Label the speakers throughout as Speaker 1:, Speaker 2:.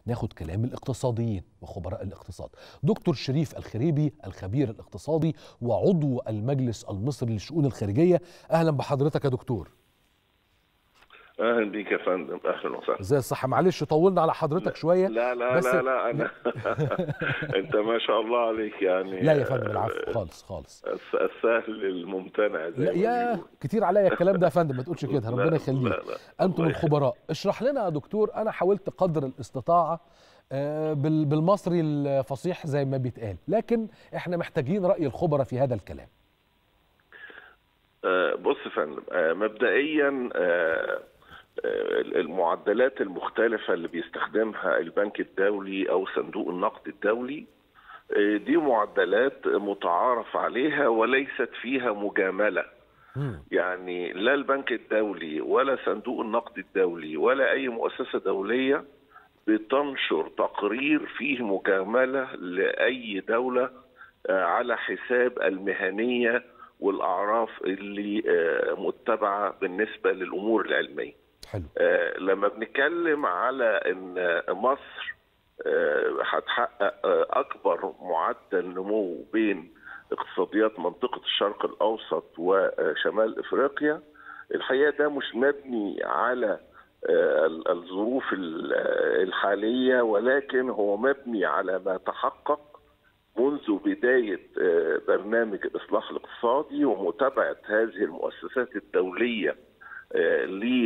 Speaker 1: ناخد كلام الاقتصاديين وخبراء الاقتصاد دكتور شريف الخريبي الخبير الاقتصادي وعضو المجلس المصري للشؤون الخارجيه اهلا بحضرتك يا دكتور
Speaker 2: اهلا بيك يا فندم اهلا وسهلا
Speaker 1: ازي الصحه معلش طولنا على حضرتك شويه
Speaker 2: لا لا
Speaker 1: بس-
Speaker 2: لا لا انا انت ما شاء الله عليك يعني
Speaker 1: لا يا فندم العفو خالص خالص
Speaker 2: الس- السهل الممتنع زي
Speaker 1: لا
Speaker 2: ما
Speaker 1: يا
Speaker 2: بيقولوا.
Speaker 1: كتير عليا الكلام ده يا فندم ما تقولش كده
Speaker 2: لا،
Speaker 1: ربنا يخليك
Speaker 2: لا، لا.
Speaker 1: انتم
Speaker 2: الله
Speaker 1: الخبراء اشرح لنا يا دكتور انا حاولت قدر الاستطاعه آه، بال- بالمصري الفصيح زي ما بيتقال لكن احنا محتاجين راي الخبراء في هذا الكلام
Speaker 2: آه، بص يا فندم آه، مبدئيا آه، آه، المعدلات المختلفة اللي بيستخدمها البنك الدولي أو صندوق النقد الدولي آه، دي معدلات متعارف عليها وليست فيها مجاملة يعني لا البنك الدولي ولا صندوق النقد الدولي ولا أي مؤسسة دولية بتنشر تقرير فيه مجاملة لأي دولة آه، على حساب المهنية والأعراف اللي آه، متبعة بالنسبة للأمور العلمية
Speaker 1: حلو
Speaker 2: آه، لما بنتكلم على ان آه، مصر آه، هتحقق آه، اكبر معدل نمو بين اقتصاديات منطقه الشرق الاوسط وشمال افريقيا الحقيقه ده مش مبني على آه، ال- الظروف ال- آه، الحاليه ولكن هو مبني على ما تحقق منذ بدايه آه، برنامج الاصلاح الاقتصادي ومتابعه هذه المؤسسات الدوليه آه،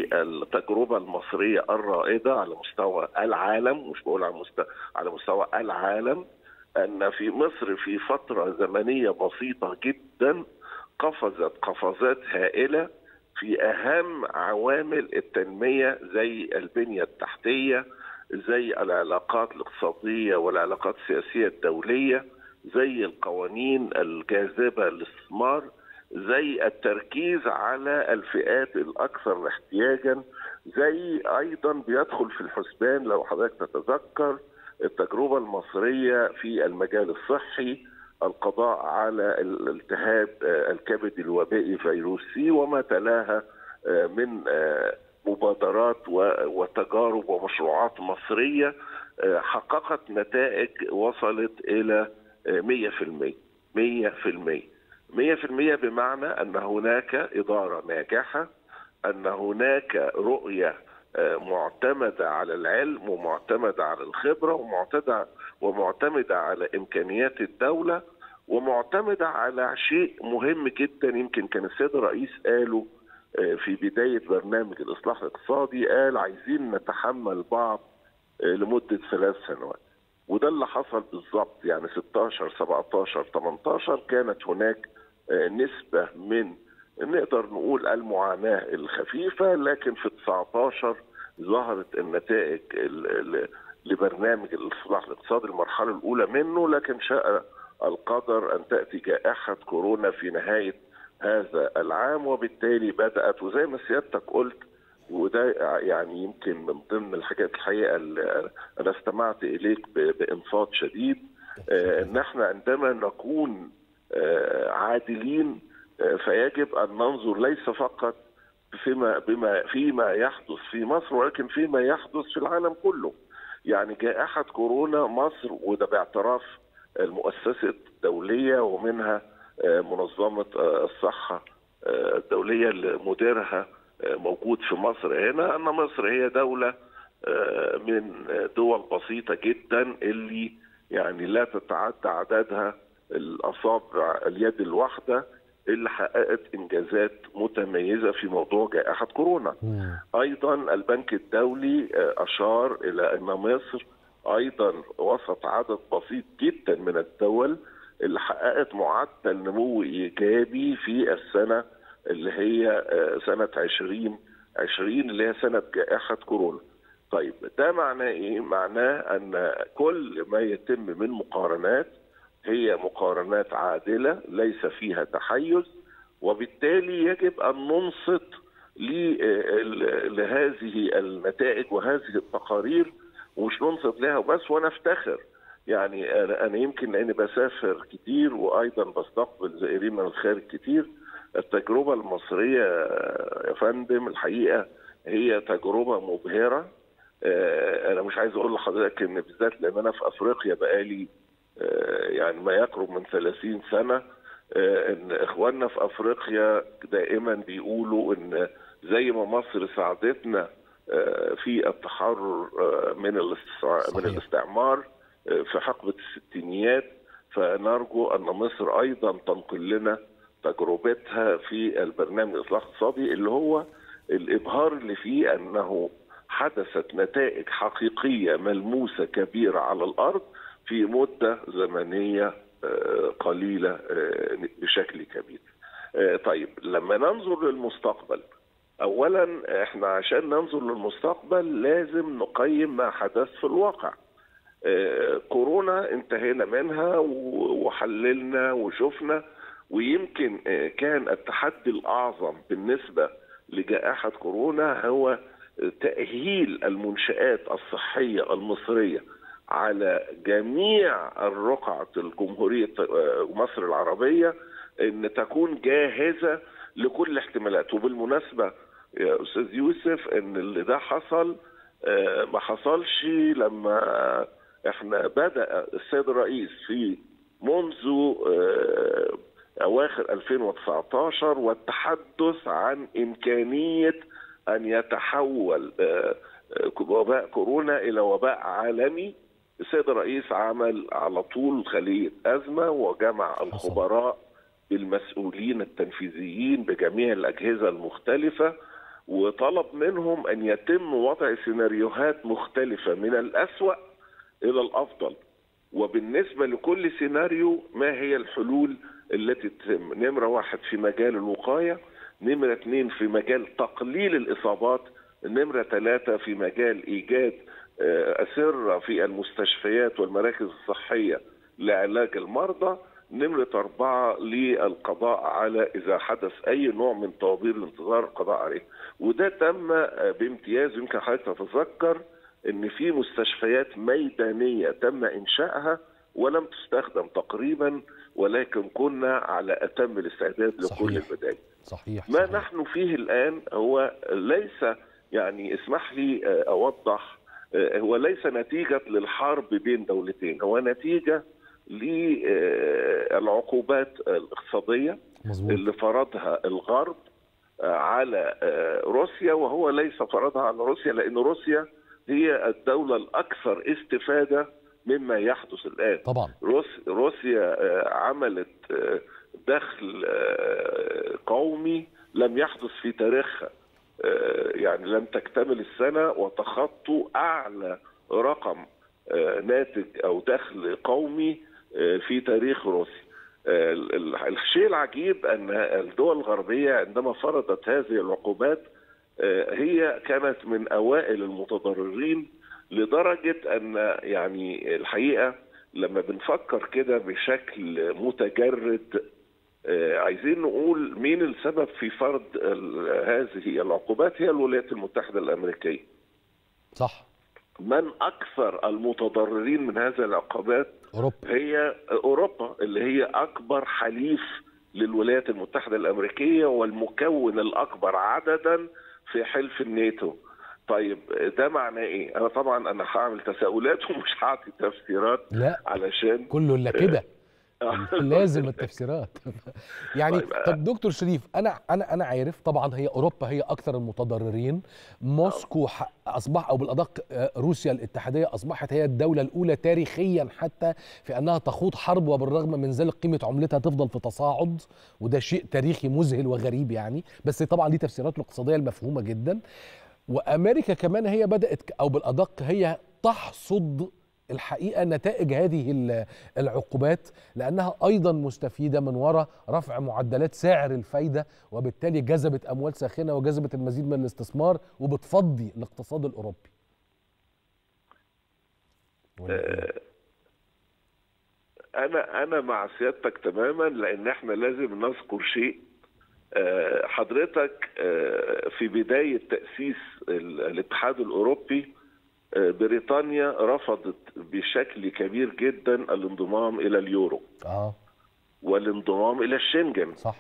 Speaker 2: للتجربه المصريه الرائده على مستوى العالم مش بقول على مستوى على مستوى العالم ان في مصر في فتره زمنيه بسيطه جدا قفزت قفزات هائله في اهم عوامل التنميه زي البنيه التحتيه زي العلاقات الاقتصاديه والعلاقات السياسيه الدوليه زي القوانين الجاذبه للاستثمار زي التركيز على الفئات الاكثر احتياجا زي ايضا بيدخل في الحسبان لو حضرتك تتذكر التجربه المصريه في المجال الصحي القضاء على الالتهاب آه، الكبد الوبائي فيروس سي وما تلاها آه، من آه، مبادرات و- وتجارب ومشروعات مصريه آه، حققت نتائج وصلت الى آه، 100% 100% 100% بمعنى ان هناك اداره ناجحه ان هناك رؤيه آه، معتمده على العلم ومعتمده على الخبره ومعتمده ومعتمده على امكانيات الدوله ومعتمده على شيء مهم جدا يمكن كان السيد الرئيس قاله آه، في بدايه برنامج الاصلاح الاقتصادي قال عايزين نتحمل بعض آه، لمده ثلاث سنوات وده اللي حصل بالظبط يعني 16 17 18 كانت هناك آه، نسبه من نقدر نقول المعاناه الخفيفه لكن في 19 ظهرت النتائج ال- ال- لبرنامج الاصلاح الاقتصادي المرحله الاولى منه لكن شاء القدر ان تاتي جائحه كورونا في نهايه هذا العام وبالتالي بدات وزي ما سيادتك قلت وده يعني يمكن من ضمن الحاجات الحقيقه اللي انا استمعت اليك ب- بانصات شديد آه، ان احنا عندما نكون آه، عادلين آه، فيجب ان ننظر ليس فقط فيما بما فيما يحدث في مصر ولكن فيما يحدث في العالم كله. يعني جائحه كورونا مصر وده باعتراف المؤسسه الدوليه ومنها آه، منظمه آه، الصحه آه، الدوليه اللي مديرها آه، موجود في مصر هنا ان مصر هي دوله آه، من دول بسيطه جدا اللي يعني لا تتعدى عددها الاصابع اليد الواحده اللي حققت انجازات متميزه في موضوع جائحه كورونا. ايضا البنك الدولي آه، اشار الى ان مصر ايضا وسط عدد بسيط جدا من الدول اللي حققت معدل نمو ايجابي في السنه اللي هي آه، سنه 20 20 اللي هي سنه جائحه كورونا. طيب ده معناه ايه؟ معناه ان كل ما يتم من مقارنات هي مقارنات عادله ليس فيها تحيز وبالتالي يجب ان ننصت ل- لهذه النتائج وهذه التقارير ومش ننصت لها وبس ونفتخر يعني انا انا يمكن لاني بسافر كتير وايضا بستقبل زائرين من الخارج كتير التجربه المصريه يا فندم الحقيقه هي تجربه مبهره آه، انا مش عايز اقول لحضرتك ان بالذات لان انا في افريقيا بقالي آه، يعني ما يقرب من 30 سنه آه، ان اخواننا في افريقيا دائما بيقولوا ان زي ما مصر ساعدتنا آه، في التحرر آه، من الاستع- من
Speaker 1: صحيح.
Speaker 2: الاستعمار آه، في حقبه الستينيات فنرجو ان مصر ايضا تنقل لنا تجربتها في البرنامج الاصلاح الاقتصادي اللي هو الابهار اللي فيه انه حدثت نتائج حقيقيه ملموسه كبيره على الارض في مده زمنيه آه، قليله آه، بشكل كبير. آه، طيب لما ننظر للمستقبل اولا احنا عشان ننظر للمستقبل لازم نقيم ما حدث في الواقع. آه، كورونا انتهينا منها و- وحللنا وشفنا ويمكن آه، كان التحدي الاعظم بالنسبه لجائحه كورونا هو تاهيل المنشات الصحيه المصريه على جميع الرقعة الجمهورية آه، مصر العربية ان تكون جاهزة لكل الاحتمالات وبالمناسبة يا استاذ يوسف ان اللي ده حصل آه، ما حصلش لما احنا بدأ السيد الرئيس في منذ آه، اواخر 2019 والتحدث عن امكانيه ان يتحول آه، آه، وباء كورونا الى وباء عالمي السيد الرئيس عمل على طول خليه ازمه وجمع الخبراء بالمسؤولين التنفيذيين بجميع الاجهزه المختلفه وطلب منهم ان يتم وضع سيناريوهات مختلفه من الاسوأ الى الافضل وبالنسبه لكل سيناريو ما هي الحلول التي تتم نمره واحد في مجال الوقايه نمره اثنين في مجال تقليل الاصابات نمره ثلاثه في مجال ايجاد آه، اسره في المستشفيات والمراكز الصحيه لعلاج المرضى نمرة أربعة للقضاء على إذا حدث أي نوع من طوابير الانتظار القضاء عليه وده تم آه، بامتياز يمكن حضرتك تتذكر ان في مستشفيات ميدانيه تم انشائها ولم تستخدم تقريبا ولكن كنا على اتم الاستعداد لكل
Speaker 1: صحيح.
Speaker 2: البدائل.
Speaker 1: صحيح
Speaker 2: ما
Speaker 1: صحيح.
Speaker 2: نحن فيه الان هو ليس يعني اسمح لي آه، اوضح آه، هو ليس نتيجه للحرب بين دولتين هو نتيجه للعقوبات الاقتصاديه
Speaker 1: مظبوط
Speaker 2: اللي فرضها الغرب آه، على آه، روسيا وهو ليس فرضها على روسيا لان روسيا هي الدوله الاكثر استفاده مما يحدث الان
Speaker 1: طبعا
Speaker 2: روس- روسيا آه، عملت آه، دخل آه، قومي لم يحدث في تاريخها آه، يعني لم تكتمل السنه وتخطوا اعلى رقم آه، ناتج او دخل قومي آه، في تاريخ روسيا آه، ال- ال- الشيء العجيب ان الدول الغربيه عندما فرضت هذه العقوبات آه، هي كانت من اوائل المتضررين لدرجه ان يعني الحقيقه لما بنفكر كده بشكل متجرد آه، عايزين نقول مين السبب في فرض ال- هذه العقوبات هي الولايات المتحده الامريكيه
Speaker 1: صح
Speaker 2: من اكثر المتضررين من هذه العقوبات
Speaker 1: اوروبا
Speaker 2: هي اوروبا اللي هي اكبر حليف للولايات المتحده الامريكيه والمكون الاكبر عددا في حلف الناتو طيب ده معناه ايه انا طبعا انا هعمل تساؤلات ومش هعطي تفسيرات
Speaker 1: لا
Speaker 2: علشان
Speaker 1: كله الا كده لازم التفسيرات يعني
Speaker 2: طيب،
Speaker 1: طب دكتور شريف انا انا انا عارف طبعا هي اوروبا هي اكثر المتضررين موسكو ح- اصبح او بالادق آه، روسيا الاتحاديه اصبحت هي الدوله الاولى تاريخيا حتى في انها تخوض حرب وبالرغم من ذلك قيمه عملتها تفضل في تصاعد وده شيء تاريخي مذهل وغريب يعني بس طبعا دي تفسيراته الاقتصاديه المفهومه جدا وامريكا كمان هي بدات ك- او بالادق هي تحصد الحقيقه نتائج هذه ال- العقوبات لانها ايضا مستفيده من وراء رفع معدلات سعر الفايده وبالتالي جذبت اموال ساخنه وجذبت المزيد من الاستثمار وبتفضي الاقتصاد الاوروبي. ولا إيه؟
Speaker 2: انا انا مع سيادتك تماما لان احنا لازم نذكر شيء آه، حضرتك آه، في بدايه تاسيس ال- الاتحاد الاوروبي آه، بريطانيا رفضت بشكل كبير جدا الانضمام الى اليورو
Speaker 1: اه
Speaker 2: والانضمام الى الشنجن
Speaker 1: صح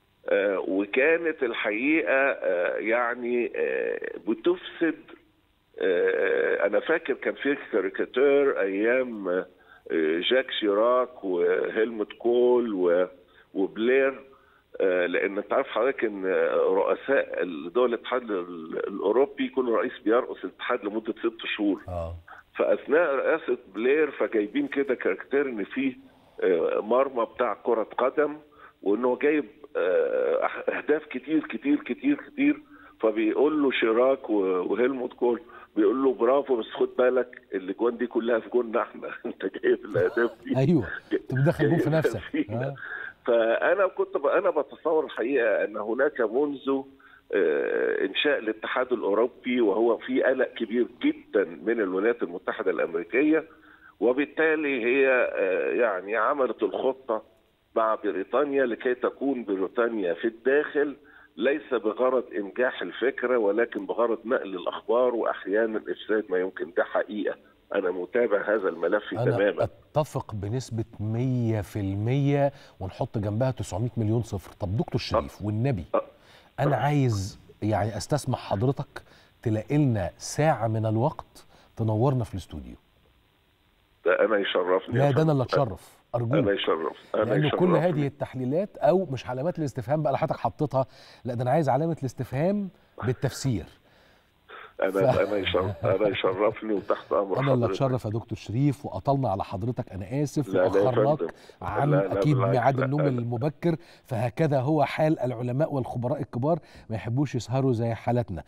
Speaker 2: آه، وكانت الحقيقه آه، يعني آه، بتفسد آه، انا فاكر كان في كاريكاتير ايام آه، جاك شيراك وهيلموت كول و- وبلير آه، لان انت عارف حضرتك ان رؤساء دول الاتحاد ال- الاوروبي كل رئيس بيرأس الاتحاد لمده ست شهور
Speaker 1: اه
Speaker 2: فاثناء رئاسه بلير فجايبين كده كاركتير ان فيه آه، مرمى بتاع كره قدم وانه جايب آه، اهداف كتير كتير كتير كتير فبيقول له شيراك و- وهيلموت كول بيقول له برافو بس خد بالك الاجوان دي كلها في جولنا احنا انت جايب الاهداف دي
Speaker 1: ايوه انت بتدخل جول في
Speaker 2: جايبها
Speaker 1: نفسك
Speaker 2: فينا.
Speaker 1: آه.
Speaker 2: فانا كنت ب... انا بتصور الحقيقه ان هناك منذ آه، انشاء الاتحاد الاوروبي وهو في قلق كبير جدا من الولايات المتحده الامريكيه وبالتالي هي آه، يعني عملت الخطه مع بريطانيا لكي تكون بريطانيا في الداخل ليس بغرض انجاح الفكره ولكن بغرض نقل الاخبار واحيانا افساد ما يمكن ده حقيقه انا متابع هذا الملف
Speaker 1: انا
Speaker 2: تماما
Speaker 1: اتفق بنسبه 100% ونحط جنبها 900 مليون صفر طب دكتور شريف والنبي
Speaker 2: أه.
Speaker 1: انا عايز يعني استسمح حضرتك تلاقي لنا ساعه من الوقت تنورنا في الاستوديو
Speaker 2: ده انا يشرفني
Speaker 1: لا
Speaker 2: يا
Speaker 1: ده انا اللي
Speaker 2: فندم.
Speaker 1: اتشرف
Speaker 2: انا
Speaker 1: ارجوك
Speaker 2: يشرف انا
Speaker 1: لان كل
Speaker 2: يشرفني.
Speaker 1: هذه التحليلات او مش علامات الاستفهام بقى اللي حضرتك حطيتها لا ده انا عايز علامه الاستفهام بالتفسير
Speaker 2: انا
Speaker 1: ف-
Speaker 2: انا يشرف انا يشرفني وتحت امر
Speaker 1: انا اللي
Speaker 2: حضرتك.
Speaker 1: اتشرف يا دكتور شريف واطلنا على حضرتك انا اسف
Speaker 2: لا، لا يا
Speaker 1: واخرناك
Speaker 2: فندم.
Speaker 1: عن
Speaker 2: لا، لا،
Speaker 1: اكيد
Speaker 2: بالعكس،
Speaker 1: ميعاد
Speaker 2: لا،
Speaker 1: النوم
Speaker 2: أنا-
Speaker 1: المبكر فهكذا هو حال العلماء والخبراء الكبار ما يحبوش يسهروا زي حالتنا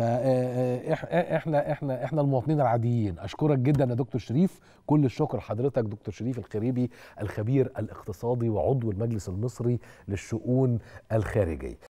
Speaker 1: فاحنا احنا احنا المواطنين العاديين اشكرك جدا يا دكتور شريف كل الشكر لحضرتك دكتور شريف الخريبي الخبير الاقتصادي وعضو المجلس المصري للشؤون الخارجيه